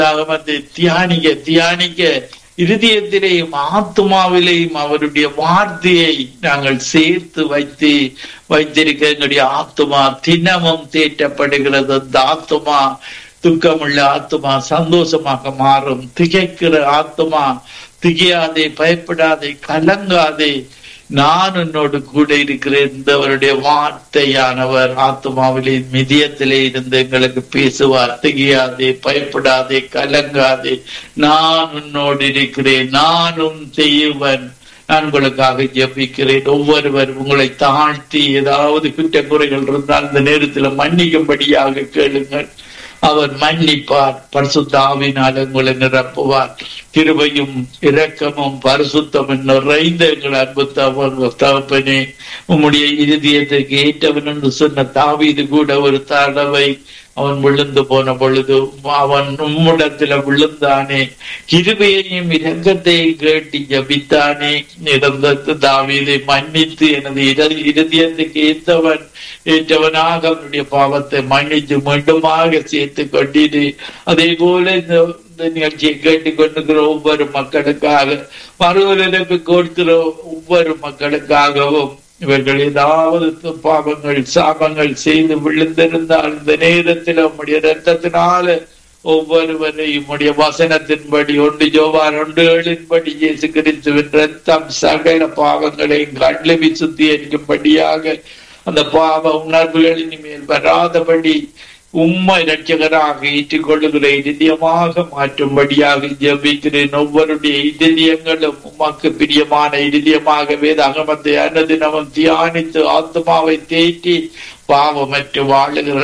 வேதாகமத்தை தியானிக்க தியானிக்க இருதயத்திலேயும் ஆத்மாவிலேயும் அவருடைய வார்த்தையை நாங்கள் சேர்த்து வைத்து வைத்திருக்க எங்களுடைய ஆத்மா தினமும் தேற்றப்படுகிறது அந்த ஆத்மா துக்கமுள்ள ஆத்மா சந்தோஷமாக மாறும் திகைக்கிற ஆத்மா திகையாதே பயப்படாதே கலங்காதே நான் உன்னோடு கூட இருக்கிறேன் இந்தவருடைய வார்த்தையானவர் ஆத்மாவிலே மிதியத்திலே இருந்து எங்களுக்கு பேசுவார் திகையாதே பயப்படாதே கலங்காதே நான் உன்னோடு இருக்கிறேன் நானும் செய்வன் நான் உங்களுக்காக ஜெபிக்கிறேன் ஒவ்வொருவர் உங்களை தாழ்த்தி ஏதாவது குற்றக்குறைகள் இருந்தால் இந்த நேரத்தில் மன்னிக்கும்படியாக கேளுங்கள் அவர் மன்னிப்பார் பரிசுத்தாவினால் உங்களை நிரப்புவார் கிருபையும் இரக்கமும் பரிசுத்தமும் நிறைந்த எங்கள் அன்பு தவ- தகப்பனே உம்முடைய இருதயத்துக்கு ஏற்றவன் என்று சொன்ன தாவீது கூட ஒரு தடவை அவன் விழுந்து போன பொழுது அவன் உம்மிடத்துல விழுந்தானே கிருபையையும் இரக்கத்தையும் கேட்டு ஜபித்தானே இறந்த தாவீதை மன்னித்து எனது இர- இருதயத்துக்கு ஏற்றவன் ஏற்றவனாக அவனுடைய பாவத்தை மன்னித்து மீண்டுமாக சேர்த்து கொண்டிரு அதே போல இந்த இந்த நிகழ்ச்சியை கேட்டுக்கொண்டிருக்கிற ஒவ்வொரு மக்களுக்காக மறுவருக்கு கொடுக்கிற ஒவ்வொரு மக்களுக்காகவும் இவர்கள் ஏதாவது பாவங்கள் சாபங்கள் செய்து விழுந்திருந்தால் இந்த நேரத்தில் உம்முடைய ரத்தத்தினால ஒவ்வொருவரையும் உம்முடைய வசனத்தின்படி ஒன்று ஜோவான் ஒன்று ஏழின்படி இயேசு கிறிஸ்துவின் ரத்தம் சகல பாவங்களையும் கண்ணுவி சுத்திகரிக்கும்படியாக அந்த பாவ உணர்வுகள் இனிமேல் வராதபடி உம்மை ரட்சகராக ஏற்றுக்கொள்ளுகிற இதயமாக மாற்றும்படியாக ஜெபிக்கிறேன் ஒவ்வொருடைய இதயங்களும் உமக்கு பிரியமான இதயமாக வேதாகமத்தை அன்னதினமும் தியானித்து ஆத்மாவை தேற்றி பாவமற்று வாழுகிற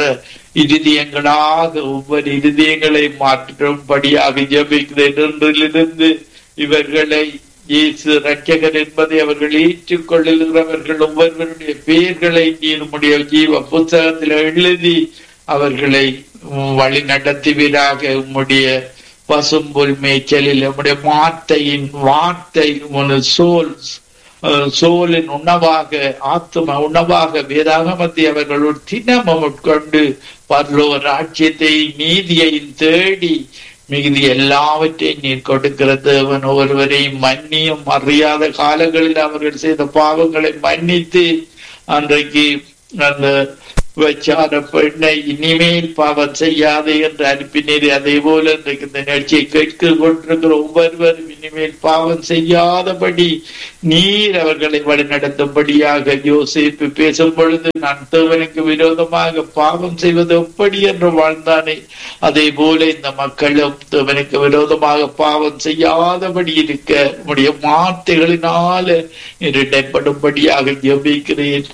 இருதயங்களாக ஒவ்வொரு இருதயங்களை மாற்றும்படியாக ஜெபிக்கிறேன் என்றிலிருந்து இவர்களை இயேசு ரட்சகர் என்பதை அவர்கள் ஏற்றுக்கொள்ளுகிறவர்கள் ஒவ்வொருவருடைய பெயர்களை நீருமுடைய ஜீவ புத்தகத்தில் எழுதி அவர்களை வழி நடத்துவீராக உம்முடைய பசும்புல் மேய்ச்சலில் நம்முடைய வார்த்தையின் வார்த்தை உன் சோல் அஹ், சோலின் உணவாக ஆத்ம உணவாக வேதாகமத்தை அவர்கள் ஒரு தினமும் உட்கொண்டு பரலோ ராஜ்யத்தை நீதியையும் தேடி மிகுதி எல்லாவற்றையும் நீர் கொடுக்கிற தேவன் ஒருவரையும் மன்னியும் அறியாத காலங்களில் அவர்கள் செய்த பாவங்களை மன்னித்து அன்றைக்கு அந்த வச்சார பெண்ணை இனிமேல் பாவம் செய்யாதே என்று அனுப்பினீர் அதே போல இன்றைக்கு இந்த நிகழ்ச்சியை கேட்க கொண்டிருக்கிற ஒவ்வொருவரும் இனிமேல் பாவம் செய்யாதபடி நீர் அவர்களை வழிநடத்தும்படியாக யோசிப்பு பேசும் பொழுது நான் தேவனுக்கு விரோதமாக பாவம் செய்வது எப்படி என்று வாழ்ந்தானே அதே போல இந்த மக்களும் தேவனுக்கு விரோதமாக பாவம் செய்யாதபடி இருக்க உடைய வார்த்தைகளினால இடைப்படும்படியாக ஜெபிக்கிறேன்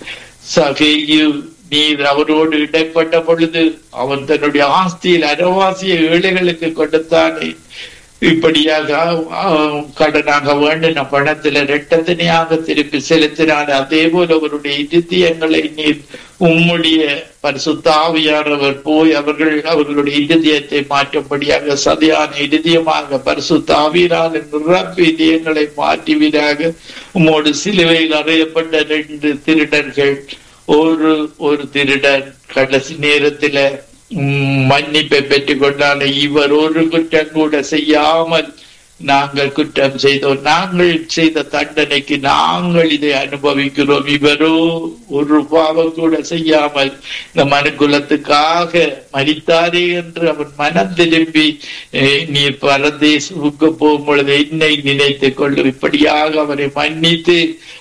சகையு நீர் அவரோடு இடைப்பட்ட பொழுது அவன் தன்னுடைய ஆஸ்தியில் அரவாசிய ஏழைகளுக்கு கொடுத்தானே இப்படியாக ஆஹ், கடனாக வேண்டின பணத்துல ரெட்டத்தனையாக திருப்பி செலுத்தினான் அதே போல அவருடைய இருதயங்களை நீர் உம்முடைய பரிசுத்தாவியானவர் போய் அவர்கள் அவர்களுடைய இருதயத்தை மாற்றும்படியாக சதியான இருதயமாக பரிசுத்தாவியினால் நிரப்பி இதயங்களை மாற்றுவீராக உம்மோடு சிலுவையில் அறையப்பட்ட ரெண்டு திருடர்கள் ஒரு ஒரு திருடன் கடைசி நேரத்துல உம், மன்னிப்பை பெற்றுக் கொண்டாலே இவர் ஒரு குற்றம் கூட செய்யாமல் நாங்கள் குற்றம் செய்தோம் நாங்கள் செய்த தண்டனைக்கு நாங்கள் இதை அனுபவிக்கிறோம் இவரோ ஒரு பாவம் கூட செய்யாமல் இந்த மனுக்குலத்துக்காக மரித்தாரே என்று அவன் மனம் திரும்பி "ஏய், நீர் பரதேசுக்கு போகும் பொழுது என்னை நினைத்துக் கொள்ளும் இப்படியாக அவரை மன்னித்து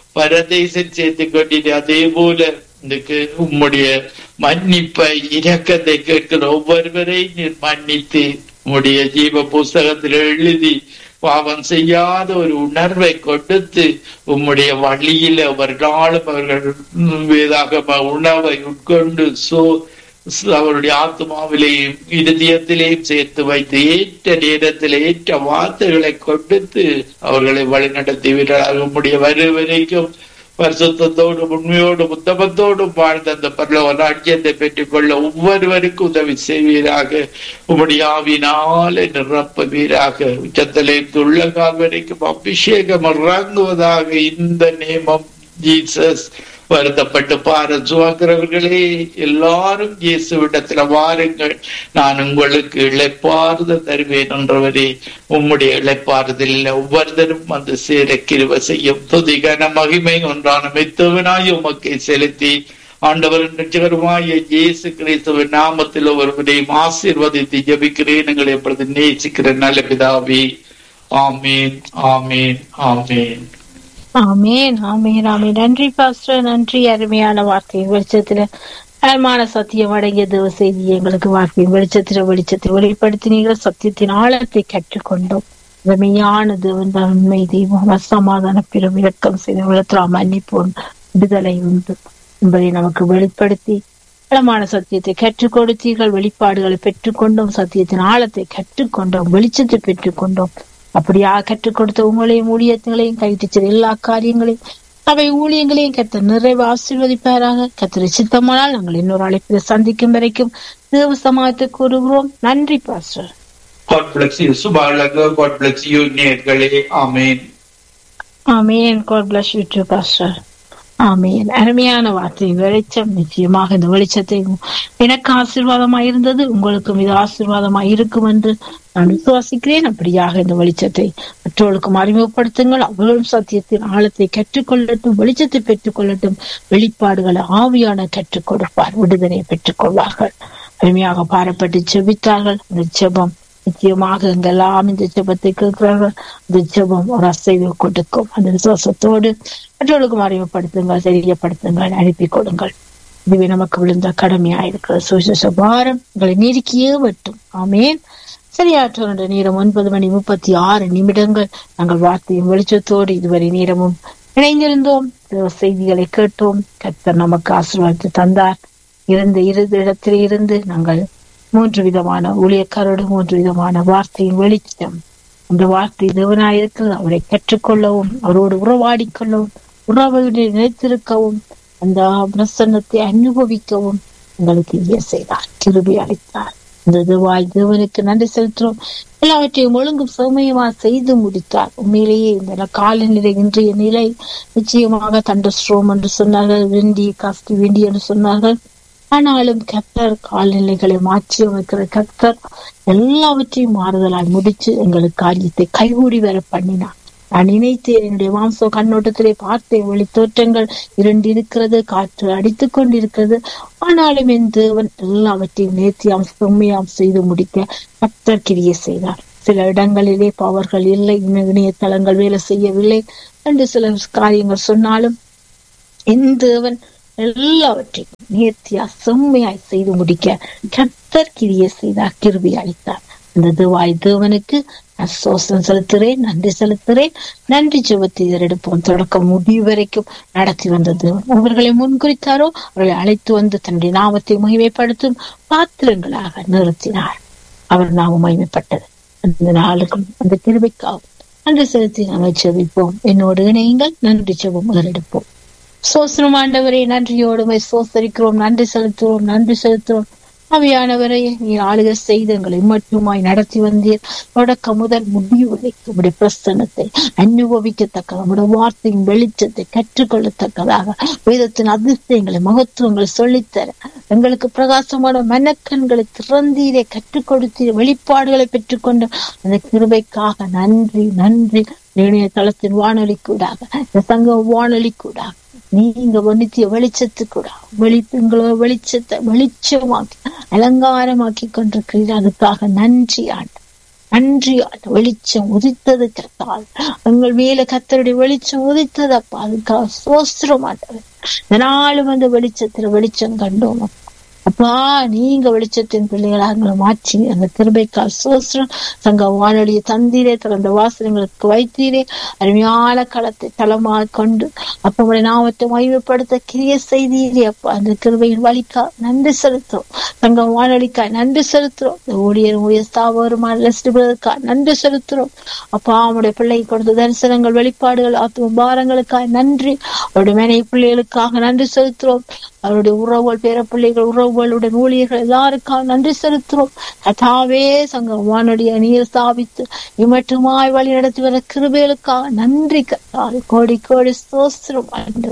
பரதேசம் சேர்த்துக் கொண்டீர் அதே போல இதுக்கு உம்முடைய மன்னிப்பை இரக்கத்தை கேட்கிற ஒவ்வொருவரை நீர் மன்னித்து உம்முடைய ஜீவ புஸ்தகத்தில் எழுதி பாவம் செய்யாத ஒரு உணர்வை கொடுத்து உம்முடைய வழியில அவர்களும் அவர்கள் வேதாக உணவை உட்கொண்டு சோ அவருடைய ஆத்மாவிலேயும் இருதயத்திலேயும் சேர்த்து வைத்து ஏற்ற நேரத்தில் ஏற்ற வார்த்தைகளை கொடுத்து அவர்களை வழிநடத்துவீர்கள் உம்முடைய வரு வரைக்கும் பரிசுத்தத்தோடும் உண்மையோடும் உத்தமத்தோடும் வாழ்ந்த அந்த பரலோக ராஜ்யத்தை பெற்றுக்கொள்ள ஒவ்வொருவருக்கும் உதவி செய்வீராக உம்முடைய ஆவினால நிரப்புவீராக உச்சத்திலே உள்ள கால் வரைக்கும் அபிஷேகம் இறங்குவதாக இந்த நேமம் ஜீசஸ் வருத்தப்பட்டு பார சுவாக்கிறவர்களே எல்லாரும் இயேசுவிடத்துல வாருங்கள் நான் உங்களுக்கு இழைப்பாறுதல் தருவேன் என்றவரே உம்முடைய இழைப்பாறுதலில் ஒவ்வொருத்தரும் வந்து சேர கிருவ செய்யும் துதிகன மகிமை ஒன்றான மெத்தவனாய் உமக்கை செலுத்தி ஆண்டவர் நிச்சயமாய இயேசு கிறிஸ்துவின் நாமத்தில் ஒருவரையும் ஆசீர்வதித்து ஜபிக்கிறேன் எங்களை எப்பொழுது நேசிக்கிற நல்ல பிதாவே ஆமீன் ஆமீன் ஆமீன் ஆமேன் ஆமேன் ஆமேன் நன்றி பாஸ்டர் நன்றி அருமையான வார்த்தை வெளிச்சத்துல அருமான சத்தியம் அடங்கிய தேவ செய்தி எங்களுக்கு வார்த்தையின் வெளிச்சத்தில வெளிச்சத்தை வெளிப்படுத்தினீர்கள் சத்தியத்தின் ஆழத்தை கற்றுக்கொண்டோம் மெய்யான தேவன் தான் உண்மை தெய்வம் சமாதான பிறம் இலக்கம் செய்த உலகத்தில் மன்னிப்போம் விடுதலை உண்டு என்பதை நமக்கு வெளிப்படுத்தி ஆழமான சத்தியத்தை கற்றுக் கொடுத்தீர்கள் வெளிப்பாடுகளை பெற்றுக்கொண்டோம் சத்தியத்தின் ஆழத்தை கற்றுக்கொண்டோம் வெளிச்சத்தை பெற்றுக்கொண்டோம் அப்படியா கற்றுக் கொடுத்த உங்களையும் ஊழியங்களையும் கைவிட்டு எல்லா காரியங்களையும் அவை ஊழியங்களையும் கத்த நிறைவு ஆசீர்வதிப்பாராக கத்திர சித்தமானால் நாங்கள் இன்னொரு அழைப்பில் சந்திக்கும் வரைக்கும் தேவ சமாதத்தை கூறுகிறோம் நன்றி பாஸ்டர் God bless you. சுபாலங்க God bless you. நேர்களே ஆமேன் ஆமேன் God bless you too pastor ஆமேன் அருமையான வார்த்தை வெளிச்சம் நிச்சயமாக இந்த வெளிச்சத்தை எனக்கு ஆசீர்வாதமாய் இருந்தது உங்களுக்கும் இது ஆசீர்வாதமாய் இருக்கும் என்று நான் விசுவாசிக்கிறேன் அப்படியாக இந்த வெளிச்சத்தை மற்றவர்களுக்கும் அறிமுகப்படுத்துங்கள் அவர்களும் சத்தியத்தின் ஆழத்தை கற்றுக்கொள்ளட்டும் வெளிச்சத்தை பெற்றுக் கொள்ளட்டும் வெளிப்பாடுகளை ஆவியான கற்றுக் கொடுப்பார் விடுதலை பெற்றுக் கொள்வார்கள் அருமையாக பாரப்பட்டு செபித்தார்கள் அந்த செபம் நிச்சயமாக எங்கெல்லாம் இந்த ஜெபத்தை கேட்கிறார்கள் அந்த ஜெபம் ஒரு அசைவு கொடுக்கும் அந்த விசுவாசத்தோடு மற்றவர்களுக்கும் அறிமுகப்படுத்துங்கள் தெரியப்படுத்துங்கள் அனுப்பி கொடுங்கள் இதுவே நமக்கு விழுந்த கடமையா இருக்கிற சுவிசேஷ பாரம் உங்களை நெருக்கியே வெட்டும் ஆமேன் சரியாற்ற நேரம் ஒன்பது மணி முப்பத்தி ஆறு நிமிடங்கள் நாங்கள் வார்த்தையும் வெளிச்சத்தோடு இதுவரை நேரமும் இணைந்திருந்தோம் செய்திகளை கேட்டோம் கர்த்தர் நமக்கு ஆசீர்வாதத்தை தந்தார் இருந்த இரு இடத்தில் இருந்து நாங்கள் மூன்று விதமான ஊழியக்காரோடு மூன்று விதமான வார்த்தையின் வெளிச்சம் அந்த வார்த்தை தேவனாயிருக்கிறது அவரை கற்றுக்கொள்ளவும் அவரோடு உறவாடி கொள்ளவும் உறவை நினைத்திருக்கவும் அந்த பிரசன்னத்தை அனுபவிக்கவும் எங்களுக்கு இய செய்தார் கிருபி அளித்தார் இந்த தேவாய் தேவனுக்கு நன்றி செலுத்துறோம் எல்லாவற்றையும் ஒழுங்கும் சௌமியமா செய்து முடித்தார் உண்மையிலேயே இந்த காலநிலை இன்றைய நிலை நிச்சயமாக தண்டஸ்ட்ரோம் என்று சொன்னார்கள் வெண்டி காஸ்தி வெண்டி என்று சொன்னார்கள் ஆனாலும் கத்தர் கால்நிலைகளை மாற்றி அமைக்கிற கத்தர் எல்லாவற்றையும் மாறுதலாய் முடிச்சு எங்களுக்கு காரியத்தை கைகூடி வர பண்ணினார் நான் நினைத்தேன் என்னுடைய மாம்ச கண்ணோட்டத்திலே பார்த்தேன் ஒளி தோற்றங்கள் இரண்டு இருக்கிறது காற்று அடித்துக் கொண்டிருக்கிறது ஆனாலும் என் தேவன் எல்லாவற்றையும் நேர்த்தியாம் செம்மையாம் செய்து முடிக்க கத்தர் கிரிய செய்தார் சில இடங்களிலே பவர்கள் இல்லை இணையதளங்கள் வேலை செய்யவில்லை என்று சில காரியங்கள் சொன்னாலும் என் தேவன் எல்லாவற்றையும் நேர்த்தியா செம்மையாய் செய்து முடிக்க கத்தர் கிரிய செய்தார் கிருபி அளித்தார் அந்த தேவாய் தேவனுக்கு நான் சோசம் செலுத்துறேன் நன்றி செலுத்துறேன் நன்றி ஜெபத்தை எடுப்போம் தொடக்கம் முடிவு வரைக்கும் நடத்தி வந்த தேவன் அவர்களை முன்குறித்தாரோ அவர்களை அழைத்து வந்து தன்னுடைய நாமத்தை மகிமைப்படுத்தும் பாத்திரங்களாக நிறுத்தினார் அவர் நாமம் மகிமைப்பட்டது அந்த நாளுக்கும் அந்த கிருபைக்காகவும் நன்றி செலுத்தி நாங்கள் ஜெபிப்போம் என்னோடு இணையுங்கள் நன்றி ஜெபம் முதலெடுப்போம் சோசனம் ஆண்டவரே நன்றியோடு சோசரிக்கிறோம் நன்றி செலுத்துவோம் நன்றி செலுத்துவோம் அவையானவரை நீ ஆளுக செய்து எங்களை மட்டுமாய் நடத்தி வந்தீர் தொடக்க முதல் முடிவு வரைக்கும் உடைய பிரசனத்தை அனுபவிக்கத்தக்க நம்முடைய வார்த்தையின் வெளிச்சத்தை கற்றுக்கொள்ளத்தக்கதாக வேதத்தின் அதிசயங்களை மகத்துவங்களை சொல்லித்தர எங்களுக்கு பிரகாசமான மனக்கண்களை திறந்தீரே கற்றுக் கொடுத்தீர் வெளிப்பாடுகளை பெற்றுக்கொண்டு அந்த கிருபைக்காக நன்றி நன்றி இணையதளத்தின் வானொலி கூடாக சங்க வானொலி கூடாக நீங்க நித்திய வெளிச்சத்து கூட வெளி எங்களோ வெளிச்சத்தை வெளிச்சமாக்கி அலங்காரமாக்கி கொண்டிருக்கிறீர்கள் அதுக்காக நன்றி ஆண்டு நன்றி ஆண்டு வெளிச்சம் உதித்தது கத்தால் எங்கள் மேல கத்தருடைய வெளிச்சம் உதித்தது அப்பா அதுக்காக சோஸ்திரம் ஆண்டவர் இதனாலும் அந்த வெளிச்சத்துல வெளிச்சம் கண்டோம் அப்பா நீங்க வெளிச்சத்தின் பிள்ளைகளாக மாற்றி அந்த கிருபைக்கால் சோஸ்திரம் சங்க வானொலியை தந்தீரே திறந்த வாசனங்களுக்கு வைத்தீரே அருமையான களத்தை தளமாக கொண்டு அப்ப உடைய நாமத்தை மகிமைப்படுத்த கிரிய செய்தீரே அப்பா அந்த கிருபையின் வழிக்கா நன்றி செலுத்துறோம் சங்க வானொலிக்காய் நன்றி செலுத்துறோம் இந்த ஊழியர் ஊழிய ஸ்தாபகருமான லெஸ்டுபதற்கா நன்றி செலுத்துறோம் அப்பா அவனுடைய பிள்ளை கொடுத்த தரிசனங்கள் வெளிப்பாடுகள் ஆத்ம பாரங்களுக்காய் நன்றி அவருடைய மனை பிள்ளைகளுக்காக நன்றி செலுத்துறோம் அவருடைய உறவுகள் பேர பிள்ளைகள் உறவுகளுடன் ஊழியர்கள் எல்லாருக்காக நன்றி செலுத்துறோம் கதாவே சங்க வானுடைய நீர் ஸ்தாபித்து இமட்டுமாய் வழி நடத்தி வர கிருபேலுக்காக நன்றி கத்தால் கோடி கோடி சோஸ்திரம் ஆண்டு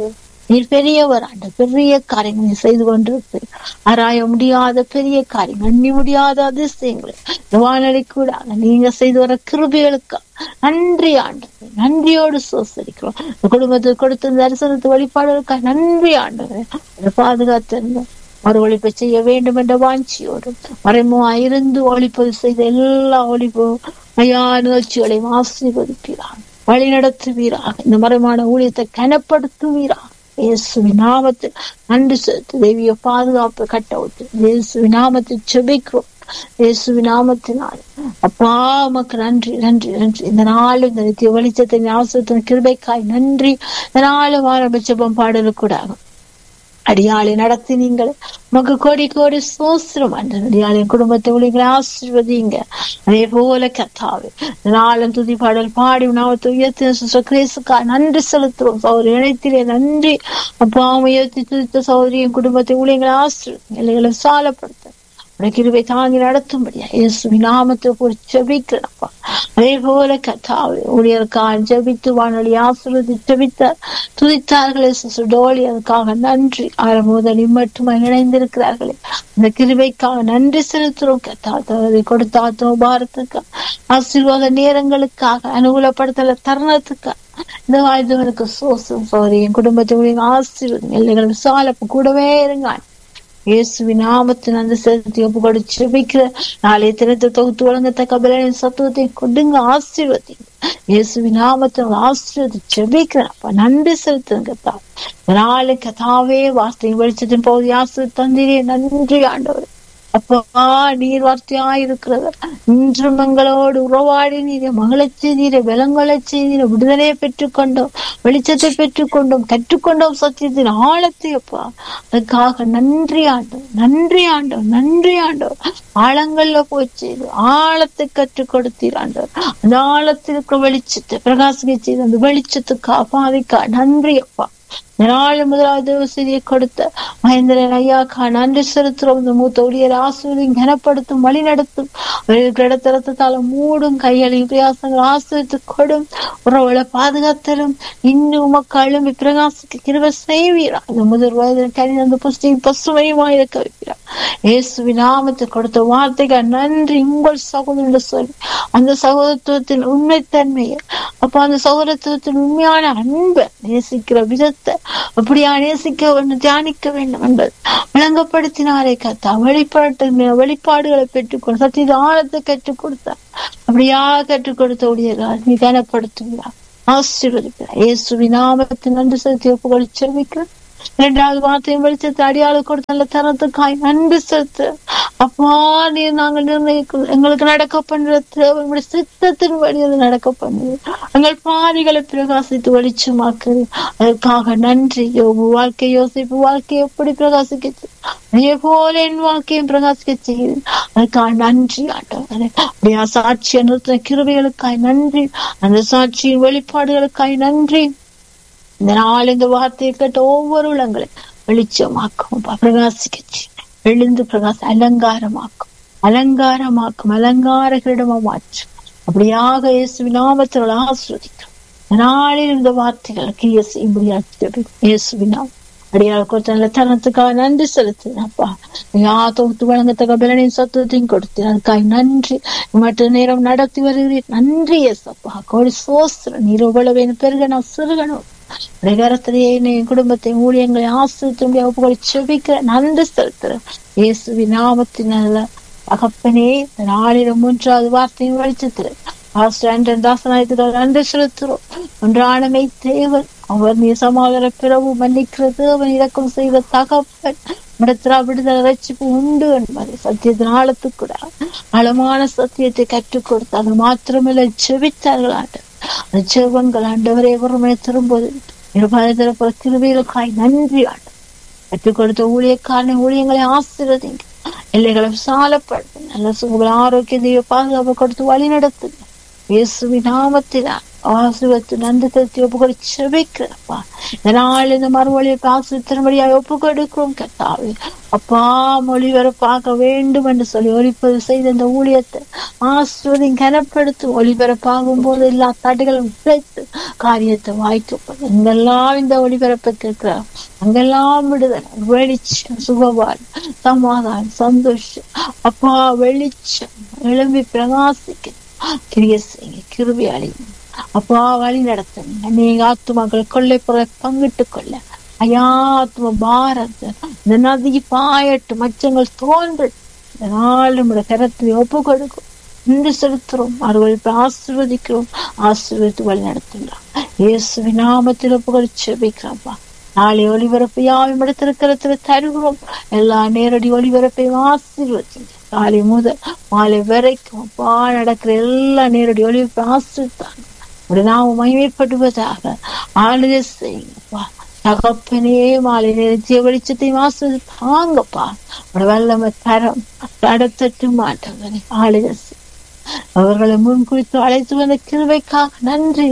நீர் பெரியவர் ஆண்டு பெரிய காரியங்கள் நீ செய்து கொண்டிருக்கு ஆராய முடியாத பெரிய காரியங்கள் எண்ணி முடியாத அதிசயங்கள் இந்த வானொலி கூட நீங்க செய்து வர கிருபிகளுக்கு நன்றி ஆண்டு நன்றியோடு சோசரிக்கிறோம் இந்த குடும்பத்துக்கு கொடுத்த இந்த தரிசனத்து வழிபாடுகளுக்காக நன்றி ஆண்டு பாதுகாத்திருந்தோம் மறு ஒழிப்பை செய்ய வேண்டும் என்ற வாஞ்சியோடும் மறைமுகா இருந்து ஒழிப்பது செய்த எல்லா ஒழிப்பு ஐயா நிகழ்ச்சிகளையும் ஆசீர்வதிப்பீராக வழி நடத்துவீராக இந்த மறைமான ஊழியத்தை கனப்படுத்துவீராக இயேசுவின் நாமத்தில் நன்றி செலுத்து தேவிய பாதுகாப்பு கட்டவுத்து இயேசுவின் நாமத்தில் செபிக்கிறோம் இயேசுவின் நாமத்தினால் அப்பா உமக்கு நன்றி நன்றி நன்றி இந்த நாள் இந்த நித்திய வெளிச்சத்தின் அவசரத்தின் கிருபைக்காய் நன்றி இந்த நாள் ஆரம்பிச்சப்பம் பாடலுக்கூடாகும் அடியாளை நடத்தி நீங்கள் உமக்கு கோடி கோடி சோசிரம் அந்த அடியாளின் குடும்பத்தை உங்களை ஆசீர்வதிங்க அதே போல கத்தாவே நாளும் துதி பாடல் பாடி நாமத்தை உயர்த்தி கிரேசுக்கா நன்றி செலுத்துறோம் சௌரி இணைத்திலே நன்றி அப்பா உயர்த்தி துதித்த சௌரியின் குடும்பத்தை உங்களை ஆசீர்வதிங்க எல்லைகளை சாலப்படுத்த கிருவை தாங்கி நடத்தும்படியா இயேசுவின் நாமத்தை போய் ஜபிக்கிறப்பா அதே போல கத்தாவே ஊழியருக்காக ஜபித்து வானொலி ஆசிர்வதி ஜபித்த துதித்தார்களே சுடோலி அதுக்காக நன்றி ஆரம்புதல் மட்டும் இணைந்திருக்கிறார்களே அந்த கிருவைக்காக நன்றி செலுத்துறோம் கத்தாத்தவரை கொடுத்த பாரத்துக்கு ஆசீர்வாத நேரங்களுக்காக அனுகூலப்படுத்தல தருணத்துக்காக இந்த வாழ்ந்தவனுக்கு சோசம் சோரி என் குடும்பத்தை ஆசீர்வதி எல்லைகள் விசாலப்பு கூடவே இருங்க இயேசுவின் நாமத்தின் அந்த சேர்த்து ஒப்பு கொடுத்து வைக்கிற நாளைய தினத்தை தொகுத்து வழங்கத்தக்க பலனின் சத்துவத்தை கொடுங்க ஆசீர்வதி இயேசுவின் நாமத்தின் ஆசீர்வதி செபிக்கிறப்ப நன்றி செலுத்துங்க நாளை கதாவே வார்த்தை வெளிச்சத்தின் பகுதி ஆசிரியர் தந்திரே நன்றி ஆண்டவர் அப்பா நீர் வார்த்தையா இருக்கிறவர் இன்றும் எங்களோடு உறவாடி நீரை மகளச் செய்தீரை விலங்கொலச் செய்தீரை விடுதலையை பெற்றுக்கொண்டோம் வெளிச்சத்தை பெற்றுக்கொண்டோம் கற்றுக்கொண்டோம் சத்தியத்தின் ஆழத்தை அப்பா அதுக்காக நன்றி ஆண்டோம் நன்றி ஆண்டோம் நன்றி ஆண்டோம் ஆழங்கள்ல போச்சு ஆழத்தை கற்றுக் கொடுத்தீர் ஆண்டவர் அந்த ஆழத்தில் இருக்கிற வெளிச்சத்தை பிரகாசிக்க செய்த அந்த வெளிச்சத்துக்கு அப்பாதிக்கா நன்றி அப்பா நாலு முதலாவது செய்தியை கொடுத்த மகேந்திரன் ஐயாக்கா நன்றி செலுத்துறோம் இந்த மூத்த ஊழியர் ஆசிரியர் கனப்படுத்தும் வழி நடத்தும் இடத்தரத்தால மூடும் கையளையும் பிரயாசங்கள் ஆசிரியத்து கொடும் உறவுகளை பாதுகாத்தலும் இன்னும் உமக்காலும் பிரகாசிக்க கிருவ செய்வீரா இந்த முதல் வயதில் கனி அந்த புஸ்தகம் பசுமையுமா இருக்க வைக்கிறார் இயேசுவி நாமத்தை கொடுத்த வார்த்தைகள் நன்றி உங்கள் சகோதரன் சொல்லி அந்த சகோதரத்துவத்தின் உண்மைத்தன்மையை அப்ப அந்த சகோதரத்துவத்தின் உண்மையான அன்பை நேசிக்கிற விதத்தை அப்படியா நேசிக்க வேண்டும் தியானிக்க வேண்டும் என்பது விளங்கப்படுத்தினாரே கத்தா வெளிப்பாட்டு வெளிப்பாடுகளை பெற்றுக்கொண்டு சத்திய ஆழத்தை கற்றுக் கொடுத்தார் அப்படியா கற்றுக் கொடுத்த உடையர்கள் நீ கனப்படுத்துகிறார் ஆசீர்வதிக்கிறார் இயேசுவி நாமத்தின் நன்றி செலுத்தி ஒப்புகளை செவிக்கிறேன் இரண்டாவது வார்த்தையும் வெளிச்சத்தை அடியாளு கொடுத்த நல்ல தரத்துக்காய் நன்றி செலுத்து அப்பா நீ நாங்கள் நிர்ணயிக்கும் எங்களுக்கு நடக்க பண்றது உங்களுடைய சித்தத்தின் வழி அது நடக்க பண்ணுது எங்கள் பாதைகளை பிரகாசித்து வெளிச்சமாக்குது அதற்காக நன்றி யோபு வாழ்க்கை யோசிப்பு வாழ்க்கை எப்படி பிரகாசிக்க அதே போல என் வாழ்க்கையும் பிரகாசிக்க செய்யுது அதுக்காக நன்றி ஆண்டவரே அப்படியா சாட்சியை நிறுத்தின கிருவைகளுக்காய் நன்றி அந்த சாட்சியின் வெளிப்பாடுகளுக்காய் நன்றி இந்த நாள் இந்த வார்த்தையை கேட்ட ஒவ்வொரு உள்ளங்களை வெளிச்சமாக்கும் பிரகாசிக்கச்சு எழுந்து பிரகாச அலங்காரமாக்கும் அலங்காரமாக்கும் அலங்காரகளிடமா மாற்றும் அப்படியாக இயேசு நாமத்தில் ஆஸ்வதிக்கும் நாளில் இந்த வார்த்தைகள் கிரிய செய்யும்படியாக இயேசுவினா அடியாள் கொடுத்த நல்ல தருணத்துக்காக நன்றி செலுத்துறேன் அப்பா யா தொகுத்து வழங்கத்தக்க பலனின் சத்துவத்தையும் கொடுத்தேன் அதுக்காக நன்றி மற்ற நேரம் நடத்தி வருகிறேன் நன்றி எஸ் அப்பா கோடி சோஸ்திரம் நீர் எவ்வளவு பெருக நான் சிறுகணும் பிரகாரத்திலேயே என் குடும்பத்தை ஊழியங்களை ஆசிரியத்தினுடைய ஒப்புகளை செபிக்கிற நன்றி செலுத்துறேன் இயேசுவி நாமத்தினால அகப்பனே இந்த நாளிலும் மூன்றாவது வார்த்தையும் வலிச்சுத்துறேன் ஆஸ்டன் தாசனாயத்துக்காக நன்றி செலுத்துறோம் ஒன்றானமை தேவன் அவர் நீ சமாதான பிறவு மன்னிக்கிறது அவன் இறக்கம் செய்த தகப்பன் இடத்துல விடுதலை ரட்சிப்பு உண்டு என்பதை சத்தியத்தின் ஆழத்துக்கூட ஆழமான சத்தியத்தை கற்றுக் கொடுத்து அது மாத்திரமில்லை செவித்தார்கள் ஆண்டு அந்த செவங்கள் ஆண்டவரே ஒருமுறை திரும்போது இருபாலத்திர கிருவிகளுக்காய் நன்றி ஆண்டு கற்றுக் கொடுத்த ஊழியக்காரனை ஊழியங்களை ஆசிர்வதிங்க எல்லைகளை விசாலப்படுத்துங்க நல்ல சுகங்களை ஆரோக்கியத்தையோ பாதுகாப்பு கொடுத்து வழி நடத்துங்க இயேசுவின் நாமத்தினால் ஆசிர்வத்து நன்றி தருத்தி ஒப்புக்கொடு செபிக்கிறப்பா இதனால் இந்த மறுவழியை ஆசிரியத்தின்படியாக ஒப்பு கொடுக்கிறோம் கத்தாவே அப்பா ஒளிபரப்பாக வேண்டும் என்று சொல்லி ஒளிப்பது செய்த இந்த ஊழியத்தை ஆசிர்வதியும் கனப்படுத்தும் ஒளிபரப்பாகும் போது எல்லா தடைகளும் உடைத்து காரியத்தை வாய்க்கப்படும் எங்கெல்லாம் இந்த ஒளிபரப்பை கேட்கிறார் அங்கெல்லாம் விடுதலை வெளிச்சம் சுகவால் சமாதானம் சந்தோஷம் அப்பா வெளிச்சம் எழும்பி பிரகாசிக்க கிரிய செய்ய கிருபி அழியும் அப்பா வழி நடத்துங்க நீங்க ஆத்துமாக்கள் கொள்ளை பொருளை பங்கிட்டுக் கொள்ள ஐயா ஆத்ம பாரத் இந்த நதி பாயட்டு மச்சங்கள் தோன்று இந்த நாள் நம்முடைய கரத்தை ஒப்பு கொடுக்கும் இன்று செலுத்துறோம் அவர்களுக்கு ஆசிர்வதிக்கிறோம் ஆசீர்வதித்து வழி நடத்துகிறோம் இயேசு நாமத்தில் ஒப்பு கொடுத்து செபிக்கிறோம்ப்பா நாளை ஒளிபரப்பு யாவும் இடத்திருக்கிறதுல தருகிறோம் எல்லா நேரடி ஒளிபரப்பையும் ஆசீர்வதிங்க காலை முதல் மாலை வரைக்கும் அப்பா நடக்கிற எல்லா நேரடி ஒளிபரப்பு ஆசீர்வாங்க ஒரு நாம மகிமைப்படுவதாக ஆளுகை செய்யுங்கப்பா தகப்பனே மாலை நேரத்திய வெளிச்சத்தை வாசல் தாங்கப்பா ஒரு வல்லம தரம் தடத்தட்டு மாட்டவனே ஆளுகை செய் அவர்களை முன் குறித்து அழைத்து வந்த கிருவைக்காக நன்றி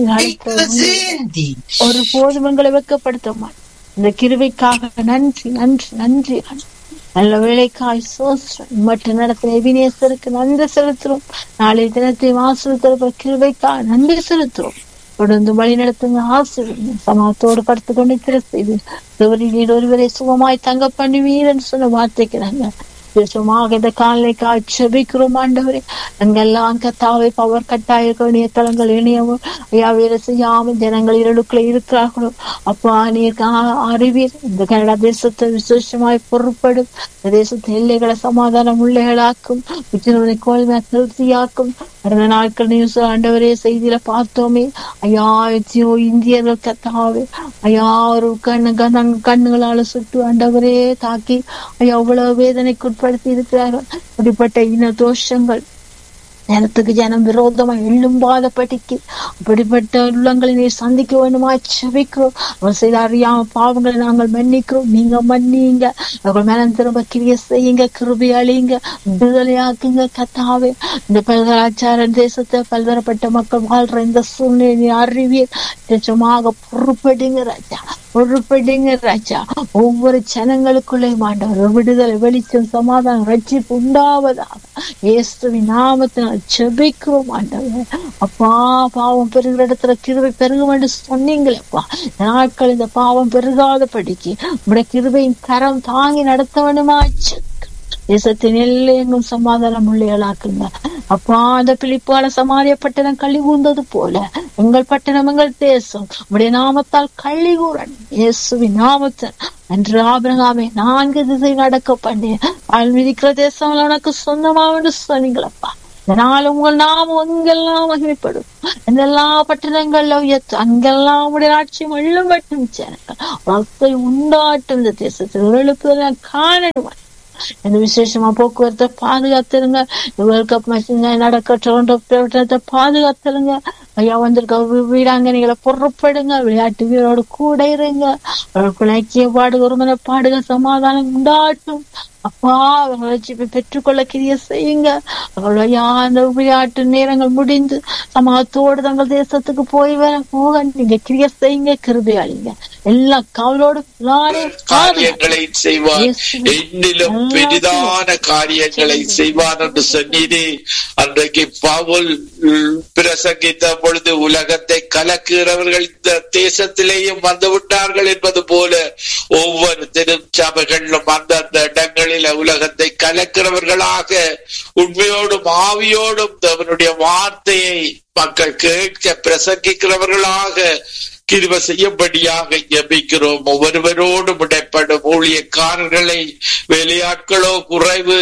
அழைத்த ஒரு போதும் எங்களை வெக்கப்படுத்த மாட்டோம் இந்த கிருவைக்காக நன்றி நன்றி நன்றி நல்ல வேலைக்காய் சோஸ்ரம் மற்ற நடத்தின எபினேசருக்கு நன்றி செலுத்துறோம் நாளைய தினத்தை வாசல் கிருவைக்காக நன்றி செலுத்துறோம் தொடர்ந்து வழி நடத்துங்க ஆசிரியர் சமத்தோடு படுத்து கொண்டு திற செய்து சிவரில் ஒருவரை சுகமாய் தங்க பண்ணுவீரன்னு சொன்ன வார்த்தைக்கு நாங்க சும்மாக இந்த காலை காய்ச்சபிக்கிறோம் ஆண்டவரே அங்கெல்லாம் கத்தாவை பவர் கட்டாய இணையதளங்கள் இணையவும் ஐயா வேலை செய்யாமல் ஜனங்கள் இருளுக்குள்ள இருக்கிறார்களோ அப்பா நீர் அறிவீர் இந்த கனடா தேசத்தை விசேஷமாய் பொருட்படும் இந்த தேசத்து எல்லைகளை சமாதானம் உள்ளைகளாக்கும் உச்சினுடைய கோல்மை திருப்தியாக்கும் கடந்த நாட்கள் நியூஸ் ஆண்டவரே செய்தியில பார்த்தோமே ஐயா எத்தனையோ இந்தியர்கள் கத்தாவே ஐயா ஒரு கண்ணு கண்ணுகளால சுட்டு ஆண்டவரே தாக்கி ஐயா அவ்வளவு வேதனைக்குட்படுத்தி இருக்கிறார்கள் அப்படிப்பட்ட இன தோஷங்கள் ஜனத்துக்கு ஜனம் விரோதமா எழும்பாத படிக்கு அப்படிப்பட்ட உள்ளங்களை நீ சந்திக்க வேண்டுமா செபிக்கிறோம் அவர் செய்த அறியாம பாவங்களை நாங்கள் மன்னிக்கிறோம் நீங்க மன்னிங்க அவர்கள் மேல திரும்ப கிரிய செய்யுங்க கிருபி அழியுங்க விடுதலையாக்குங்க கத்தாவே இந்த பல்கலாச்சார தேசத்தை பல்வேறுபட்ட மக்கள் வாழ்ற இந்த சூழ்நிலை அறிவியல் நிஜமாக பொறுப்படுங்க ராஜா பொறுப்படுங்க ராஜா ஒவ்வொரு ஜனங்களுக்குள்ளே மாண்டவர் விடுதலை வெளிச்சம் சமாதானம் ரட்சிப்பு உண்டாவதாக இயேசுவின் நாமத்தினால் ஜெபிக்கிறோம் ஆண்டவர் அப்பா பாவம் பெருகிற இடத்துல கிருவை பெருகும் என்று சொன்னீங்களேப்பா நாட்கள் இந்த பாவம் பெருகாத படிக்கு உடைய கிருபையின் கரம் தாங்கி நடத்த வேண்டுமாச்சு தேசத்தின் எல்லையெங்கும் சமாதானம் உள்ளியலாக்குங்க அப்பா அந்த பிழிப்பால சமாரிய பட்டணம் கள்ளி கூர்ந்தது போல எங்கள் பட்டணம் எங்கள் தேசம் உடைய நாமத்தால் கள்ளி கூறன் இயேசுவின் நாமத்தன் அன்று ஆபிரகாமே நான்கு திசை நடக்க பண்ணி அல் மிதிக்கிற தேசம் உனக்கு சொந்தமாக சொன்னீங்களப்பா இதனால் உங்கள் நாமம் எங்கெல்லாம் மகிமைப்படும் எல்லா பட்டணங்கள்ல உயர்த்து அங்கெல்லாம் உடைய ஆட்சி வெள்ளம் மட்டும் சேனங்கள் வளத்தை உண்டாட்டும் இந்த தேசத்தில் எழுப்புதல் காணணும் இந்த விசேஷமா போக்குவரத்தை பாதுகாத்துருங்க வேர்ல்ட் கப் மேட்ச் நடக்க டொரண்டோ பாதுகாத்துருங்க ஐயா வந்திருக்க வீராங்கனைகளை பொறுப்படுங்க விளையாட்டு வீரோடு கூட இருங்க அவர்களுக்கு ஐக்கிய பாடு ஒருமன பாடுகள் சமாதானம் உண்டாட்டும் அப்பா அவர்களை பெற்றுக்கொள்ள கிரிய செய்யுங்க அவர்களுடைய அந்த விளையாட்டு நேரங்கள் முடிந்து சமூகத்தோடு தங்கள் தேசத்துக்கு போய் வர போக நீங்க கிரிய செய்யுங்க கிருபையாளிங்க எல்லா கவலோடு காரியங்களை செய்வார் என்னிலும் பெரிதான காரியங்களை செய்வார் என்று சொன்னீரே அன்றைக்கு பவுல் பிரசங்கித்த பொழுது உலகத்தை கலக்குகிறவர்கள் இந்த தேசத்திலேயும் வந்து விட்டார்கள் என்பது போல ஒவ்வொரு திருச்சபைகளிலும் அந்தந்த இடங்களில் உலகத்தை கலக்கிறவர்களாக உண்மையோடும் ஆவியோடும் அவனுடைய வார்த்தையை மக்கள் கேட்க பிரசங்கிக்கிறவர்களாக கிருப செய்யும்படியாக ஜபிக்கிறோம் ஒவ்வொருவரோடும் இடைப்படும் ஊழியக்காரர்களை வேலையாட்களோ குறைவு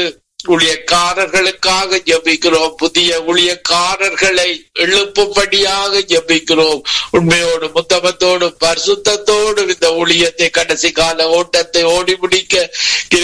ஊழியக்காரர்களுக்காக ஜபிக்கிறோம் புதிய ஊழியக்காரர்களை எழுப்பும்படியாக ஜபிக்கிறோம் உண்மையோடு முத்தமத்தோடு பரிசுத்தத்தோடு இந்த ஊழியத்தை கடைசி கால ஓட்டத்தை ஓடி முடிக்க